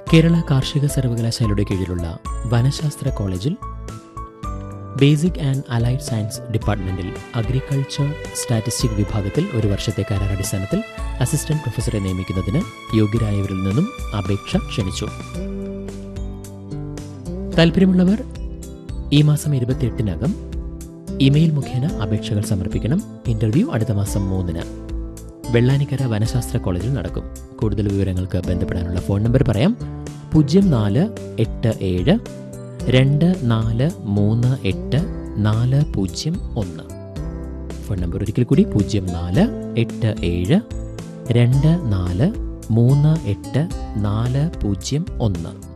കേരള കാർഷിക സർവകലാശാലയുടെ കീഴിലുള്ള വനശാസ്ത്ര കോളേജിൽ ബേസിക് ആൻഡ് അലൈഡ് സയൻസ് ഡിപ്പാർട്ട്മെന്റിൽ അഗ്രികൾച്ചർ സ്റ്റാറ്റിസ്റ്റിക് വിഭാഗത്തിൽ ഒരു വർഷത്തെ കരാർ അടിസ്ഥാനത്തിൽ അസിസ്റ്റന്റ് പ്രൊഫസറെ നിയമിക്കുന്നതിന് യോഗ്യരായവരിൽ നിന്നും അപേക്ഷ ക്ഷണിച്ചു താല്പര്യമുള്ളവർ ഈ മാസം ഇരുപത്തിയെട്ടിനകം ഇമെയിൽ മുഖേന അപേക്ഷകൾ സമർപ്പിക്കണം ഇന്റർവ്യൂ അടുത്ത മാസം മൂന്നിന് വെള്ളാനിക്കര വനശാസ്ത്ര കോളേജിൽ നടക്കും കൂടുതൽ വിവരങ്ങൾക്ക് ബന്ധപ്പെടാനുള്ള ഫോൺ നമ്പർ പറയാം പൂജ്യം നാല് എട്ട് ഏഴ് രണ്ട് നാല് മൂന്ന് എട്ട് നാല് പൂജ്യം ഒന്ന് ഫോൺ നമ്പർ ഒരിക്കൽ കൂടി പൂജ്യം നാല് എട്ട് ഏഴ് രണ്ട് നാല് മൂന്ന് എട്ട് നാല് പൂജ്യം ഒന്ന്